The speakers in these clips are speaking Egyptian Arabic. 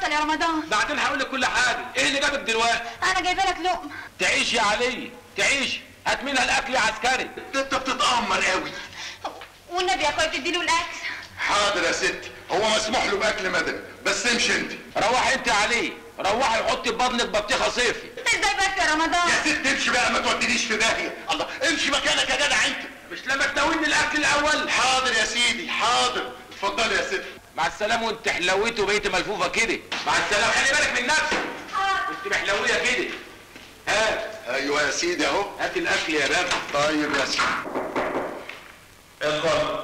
اتفضل يا رمضان بعدين هقول لك كل حاجه ايه اللي جابك دلوقتي انا جايبه لك لقمه تعيش يا علي تعيش هات منها الاكل يا عسكري انت بتتامر قوي والنبي يا اخويا تديله الاكل حاضر يا ستي هو مسموح له باكل مدني بس امشي انت روح انت يا علي روحي وحطي في بطنك بطيخه صيفي ازاي بس يا رمضان يا ست امشي بقى ما تودينيش في داهيه الله امشي مكانك يا جدع انت مش لما تناولني الاكل الاول حاضر يا سيدي حاضر اتفضلي يا ست مع السلامه وانت حلويت وبقيت ملفوفه كده مع السلامه خلي بالك من نفسك كنت محلويه كده هات ايوه يا سيدي اهو هات الاكل يا بابا طيب يا سيدي اتفضل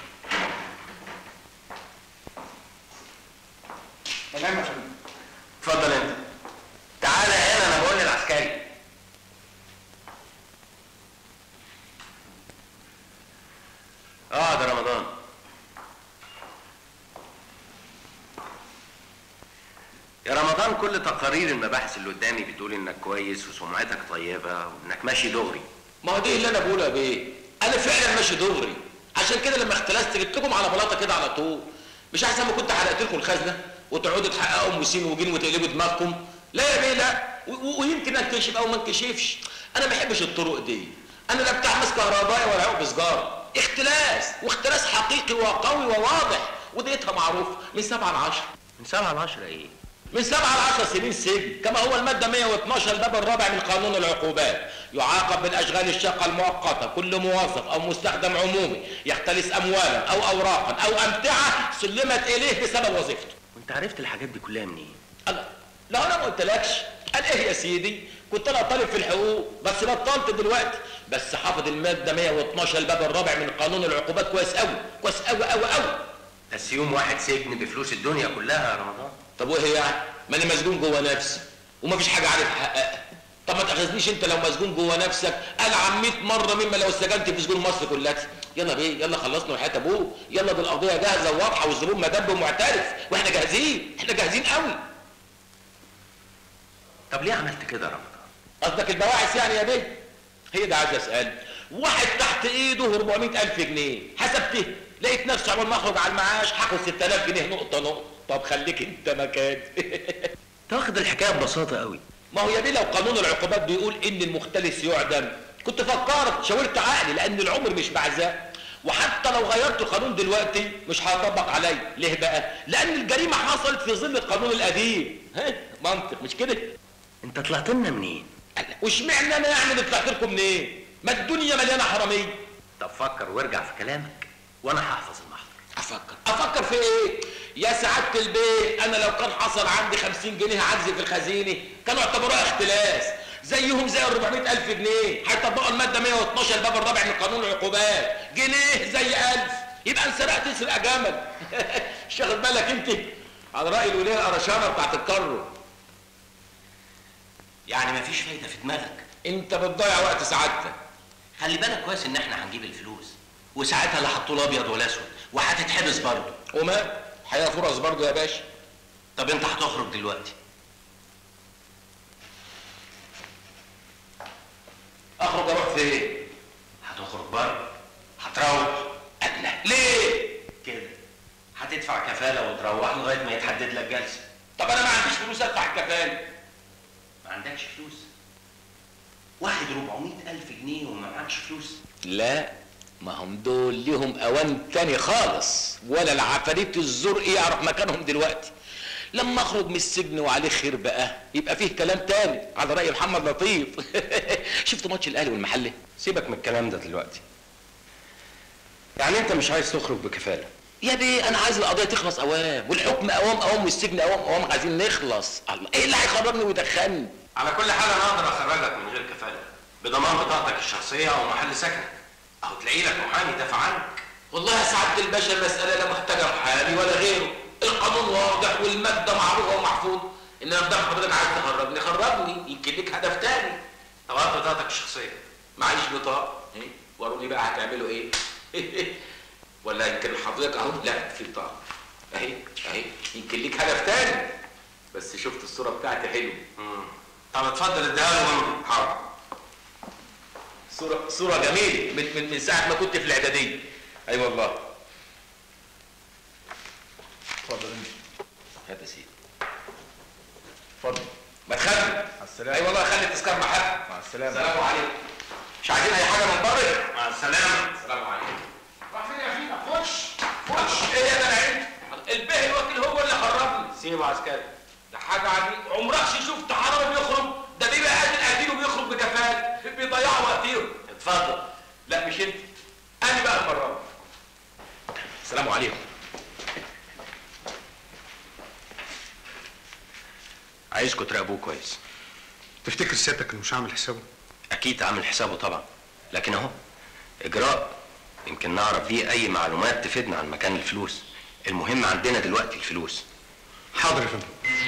تمام يا فندم اتفضل انت تعالى هنا انا بقول للعسكري اقعد يا رمضان يا رمضان كل تقارير المباحث اللي قدامي بتقول انك كويس وسمعتك طيبه وانك ماشي دغري ما هو دي اللي انا بقولها بيه انا فعلا ماشي دغري عشان كده لما اختلست جبت لكم على بلاطه كده على طول مش احسن ما كنت حرقت لكم الخزنه وتقعدوا تحققوا ام وسين وجين وتقلبوا دماغكم لا يا بيه لا و- و- ويمكن انكشف او ما انكشفش انا ما بحبش الطرق دي انا لا بتاع مس كهربائي ولا عقب سجاره اختلاس واختلاس حقيقي وقوي وواضح وديتها معروفه من 7 ل 10 من سبعة ل 10 ايه من 7 ل 10 سنين سجن كما هو المادة 112 الباب الرابع من قانون العقوبات يعاقب بالأشغال الشاقة المؤقتة كل موظف أو مستخدم عمومي يختلس أموالا أو أوراقا أو أمتعة سلمت إليه بسبب وظيفته وانت عرفت الحاجات دي كلها منين الله لا أنا ما قلتلكش قال إيه يا سيدي كنت أنا طالب في الحقوق بس بطلت دلوقتي بس حافظ المادة 112 الباب الرابع من قانون العقوبات كويس أوي كويس أوي أوي أوي بس يوم واحد سجن بفلوس الدنيا كلها يا رمضان طب وايه يعني؟ ما انا مسجون جوه نفسي ومفيش حاجه عارف احققها طب ما تاخذنيش انت لو مسجون جوه نفسك العن 100 مره مما لو سجنت في سجون مصر كلها يلا بيه يلا خلصنا وحياه ابوه يلا دي القضيه جاهزه وواضحه والزبون مدب ومعترف واحنا جاهزين احنا جاهزين قوي طب ليه عملت كده يا رمضان قصدك البواعث يعني يا بيه هي ده عايز اسال واحد تحت ايده 400000 جنيه حسبته لقيت نفسي عمال ما اخرج على المعاش هاخد 6000 جنيه نقطه نقطه طب خليك انت مكاني تاخد الحكايه ببساطه قوي ما هو يا بيه لو قانون العقوبات بيقول ان المختلس يعدم كنت فكرت شاورت عقلي لان العمر مش بعزاء وحتى لو غيرت القانون دلوقتي مش هيطبق عليا ليه بقى لان الجريمه حصلت في ظل القانون القديم ها منطق مش كده انت طلعت لنا منين واشمعنى انا يعني اللي طلعت لكم منين ما الدنيا مليانه حراميه طب فكر وارجع في كلامك وانا هحفظ المحضر افكر افكر في ايه يا سعاده البيت انا لو كان حصل عندي 50 جنيه عجز في الخزينه كانوا اعتبروها اختلاس زيهم زي ال 400000 جنيه هيطبقوا الماده 112 الباب الرابع من قانون العقوبات جنيه زي 1000 يبقى انسرقت تسرق جمل مش واخد بالك انت على راي الوليه القرشانه بتاعت الكرو يعني مفيش فايده في دماغك انت بتضيع وقت سعادتك خلي بالك كويس ان احنا هنجيب الفلوس وساعتها لا هتطول ابيض ولا اسود وهتتحبس برضه وما حياه فرص برضه يا باشا طب انت هتخرج دلوقتي اخرج اروح فين هتخرج بره هتروح أنا ليه كده هتدفع كفاله وتروح لغايه ما يتحدد لك جلسه طب انا ما عنديش فلوس ادفع الكفاله ما عندكش فلوس واحد 400 ألف جنيه وما معكش فلوس لا ما هم دول ليهم اوان تاني خالص ولا العفاريت الزرق يعرف مكانهم دلوقتي لما اخرج من السجن وعليه خير بقى يبقى فيه كلام تاني على راي محمد لطيف شفت ماتش الاهلي والمحله سيبك من الكلام ده دلوقتي يعني انت مش عايز تخرج بكفاله يا بيه انا عايز القضيه تخلص اوام والحكم اوام اوام والسجن اوام اوام عايزين نخلص الله ايه اللي هيخرجني ويدخلني على كل حال انا اقدر اخرجك من غير كفاله بضمان بطاقتك الشخصيه او محل سكنك او تلاقي لك محامي يدافع عنك والله يا سعاده الباشا المساله لا محتاجه محامي ولا غيره القانون واضح والماده معروفه ومحفوظه ان انا بدام حضرتك عايز تخرجني خرجني يمكن ليك هدف تاني طب هات بطاقتك الشخصيه معيش بطاقه ايه وروني بقى هتعملوا ايه ولا يمكن حضرتك اهو لا في بطاقه اهي اهي يمكن ليك هدف تاني بس شفت الصوره بتاعتي حلوه طب اتفضل اديها له وامضي حاضر صورة صورة جميلة من, من, من ساعة ما كنت في الإعدادية أي أيوة والله اتفضل انت هات يا سيدي اتفضل ما تخلي مع السلامة. اي والله خلي التذكار محل مع السلامة. السلام عليكم مش عايزين اي حاجه من بره مع السلامه السلام عليكم راح فين يا فينا خش خش ايه انا العلم الباهي الوكيل هو اللي خرجني سيبه عسكري ده حاجه عجيبه عمرك شفت حرامي بيخرج ده بيبقى قاتل قاتل وبيخرج بجفال بيضيعوا وقتهم اتفضل لا مش انت انا بقى المره دي. السلام عليكم عايزكم تراقبوه كويس تفتكر سيادتك انه مش عامل حسابه اكيد عامل حسابه طبعا لكن اهو اجراء يمكن نعرف بيه اي معلومات تفيدنا عن مكان الفلوس المهم عندنا دلوقتي الفلوس حاضر يا فندم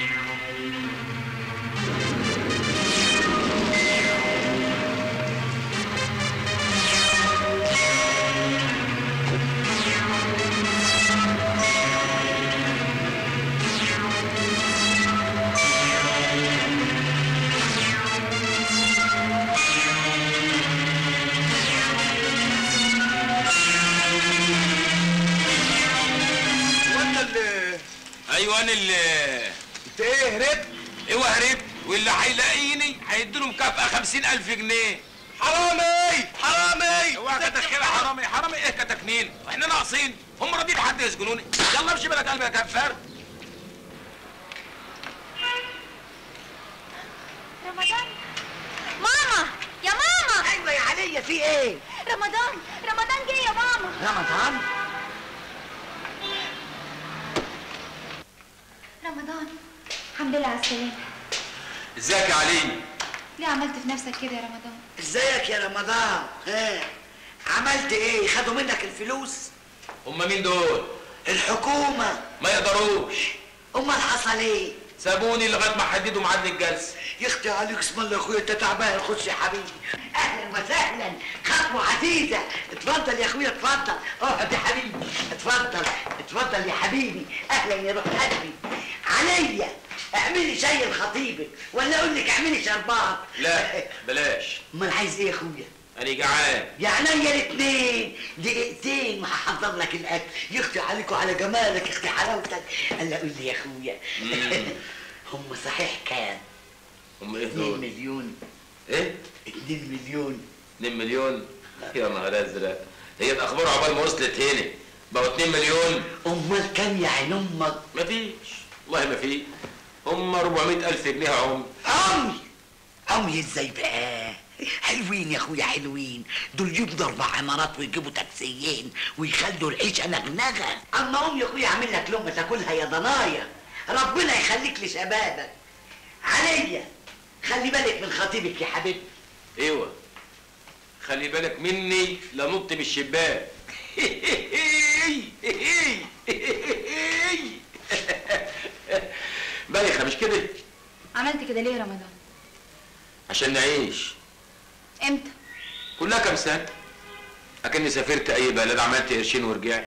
وانت اللي ايوه انا اللي انت ايه هربت ايوه هربت واللي هيلاقيني هيديله مكافأة خمسين ألف جنيه حرامي حرامي اوعى كتكنين حرامي حرامي ايه كتكنين احنا ناقصين هم راضيين حد يسجنوني يلا امشي بلا قلبي يا كفار رمضان ماما يا ماما ايوه يا عليا في ايه رمضان رمضان جه يا ماما رمضان رمضان الحمد لله على السلامة ازيك يا علي ليه عملت في نفسك كده يا رمضان ازيك يا رمضان ها عملت ايه خدوا منك الفلوس هم مين دول الحكومه ما يقدروش امال حصل ايه سابوني لغايه ما حددوا ميعاد الجلسه يختي عليك اسم الله يا اخويا انت تعبان خش يا حبيبي اهلا وسهلا خطوه عزيزه اتفضل يا اخويا اتفضل اقعد يا حبيبي اتفضل اتفضل يا حبيبي اهلا يا روح قلبي عليا اعملي شاي لخطيبك ولا اقول لك اعملي شربات لا بلاش امال عايز ايه يا اخويا انا جعان يا عينيا الاثنين دقيقتين وهحضر لك الاكل يختي عليك وعلى جمالك يختي حلاوتك قال قول لي يا اخويا هم صحيح كام؟ هم ايه 2 دول مليون ايه 2 مليون 2 مليون يا نهار ازرق هي الاخبار عقبال ما وصلت هنا بقوا 2 مليون امال كام يا عين امك؟ مفيش والله ما في هم 400 الف جنيه يا عم عمي عمي ازاي بقى؟ حلوين يا اخويا حلوين دول يبنوا اربع عمارات ويجيبوا تاكسيين ويخلوا العيشه نغنغه اما ام يا اخويا اعمل لك لقمه تاكلها يا ضنايا ربنا يخليك لشبابك عليا خلي بالك من خطيبك يا حبيبي ايوه خلي بالك مني لنط من الشباك بايخه مش كده عملت كده ليه يا رمضان عشان نعيش امتى كلها كام سنه اكني سافرت اي بلد عملت قرشين ورجعت